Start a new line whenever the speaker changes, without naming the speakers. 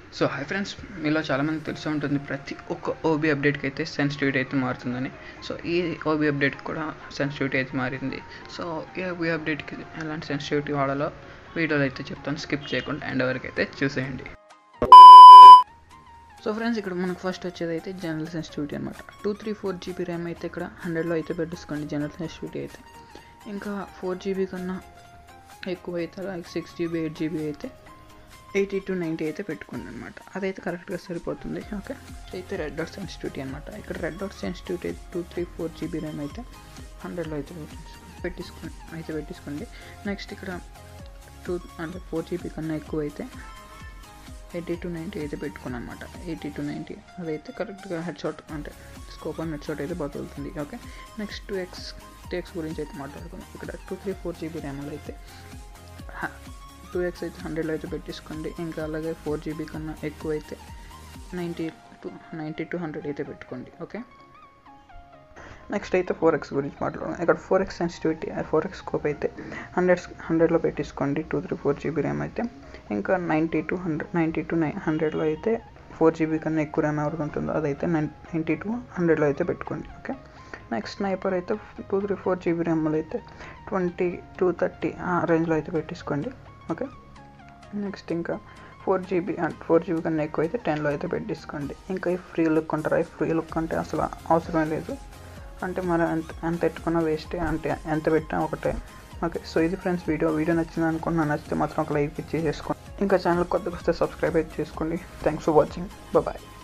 so hi friends మీలో చాలామంది తెలిసి ఉంటుంది ప్రతి ఒక్క ఓబీ అప్డేట్కి అయితే సెన్సిటివిటీ అయితే మారుతుందని సో ఈ ఓబీ అప్డేట్కి కూడా సెన్సిటివిటీ అయితే మారింది సో ఈ ఓబీ అప్డేట్కి ఎలాంటి సెన్సిటివిటీ వాడాలో వీడియోలో అయితే చెప్తాను స్కిప్ చేయకుండా ఎండ్ వరకు అయితే చూసేయండి సో ఫ్రెండ్స్ ఇక్కడ మనకు ఫస్ట్ వచ్చేది అయితే జనరల్ సెన్సిటివిటీ అనమాట two three four GB RAM అయితే ఇక్కడ హండ్రెడ్లో అయితే పెట్టేసుకోండి జనరల్ సెన్సిటివిటీ అయితే ఇంకా ఫోర్ జీబీ కన్నా ఎక్కువ అయితే like six GB eight GB అయితే ఎయిటీ టు నైంటీ అయితే పెట్టుకోండి అనమాట అదైతే కరెక్ట్గా సరిపోతుంది ఓకే అయితే రెడ్ డాట్ సెన్సిటివిటీ అనమాట ఇక్కడ red dot sensitivity two three four GB RAM అయితే హండ్రెడ్లో అయితే పెట్టేసుకోండి అయితే పెట్టేసుకోండి నెక్స్ట్ ఇక్కడ టూ అంటే ఫోర్ జీబీ కన్నా ఎక్కువ అయితే ఎయిటీ టు నైంటీ అయితే పెట్టుకున్నాను అనమాట ఎయిటీ టు నైంటీ అదైతే కరెక్ట్గా హెడ్ షాట్ అంటే స్కోప్ అండ్ హెడ్ షాట్ అయితే బతుకుతుంది okay next two X two X గురించి అయితే మాట్లాడుకుందాం ఇక్కడ టూ త్రీ ఫోర్ జీబీ ర్యామ్లో అయితే టూ ఎక్స్ అయితే హండ్రెడ్లో అయితే పెట్టేసుకోండి ఇంకా అలాగే ఫోర్ జీబీ కన్నా ఎక్కువ అయితే ninety to ninety to hundred అయితే పెట్టుకోండి ఓకే నెక్స్ట్ అయితే ఫోర్ ఎక్స్ గురించి మాట్లాడదాం ఇక్కడ four X sensitivity four X scope అయితే హండ్రెడ్ హండ్రెడ్లో పెట్టేసుకోండి two three four GB RAM అయితే ఇంకా ninety to hundred ninety to నై హండ్రెడ్లో అయితే ఫోర్ జీబీ కన్నా ఎక్కువ ర్యామ్ ఎవరికి ఉంటుందో అదైతే నైన్ నైంటీ టు హండ్రెడ్లో అయితే పెట్టుకోండి ఓకే నెక్స్ట్ స్నైపర్ అయితే టూ త్రీ ఫోర్ జీబీ ర్యామ్లో అయితే ట్వంటీ టూ థర్టీ ఆ రేంజ్లో అయితే పెట్టేసుకోండి ఓకే నెక్స్ట్ ఇంకా ఫోర్ జీబీ ఫోర్ జీబీ కన్నా ఎక్కువ అయితే టెన్లో అయితే పెట్టేసుకోండి ఇంకా ఈ ఫ్రీ లుక్ ఉంటారా ఈ ఫ్రీ లుక్ అంటే అసలు అవసరం లేదు అంటే మరి ఎంత ఎంత పెట్టుకున్నా వేస్టే అంటే ఎంత పెట్టినా ఒకటే ఓకే సో ఇది ఫ్రెండ్స్ వీడియో వీడియో నచ్చింది అనుకున్నా నచ్చితే మాత్రం ఒక లైక్ ఇచ్చి చేసుకోండి ఇంకా ఛానల్ కొత్తగా వస్తే సబ్స్క్రైబ్ అయితే చేసుకోండి థ్యాంక్స్ ఫర్ వాచింగ్ బాయ్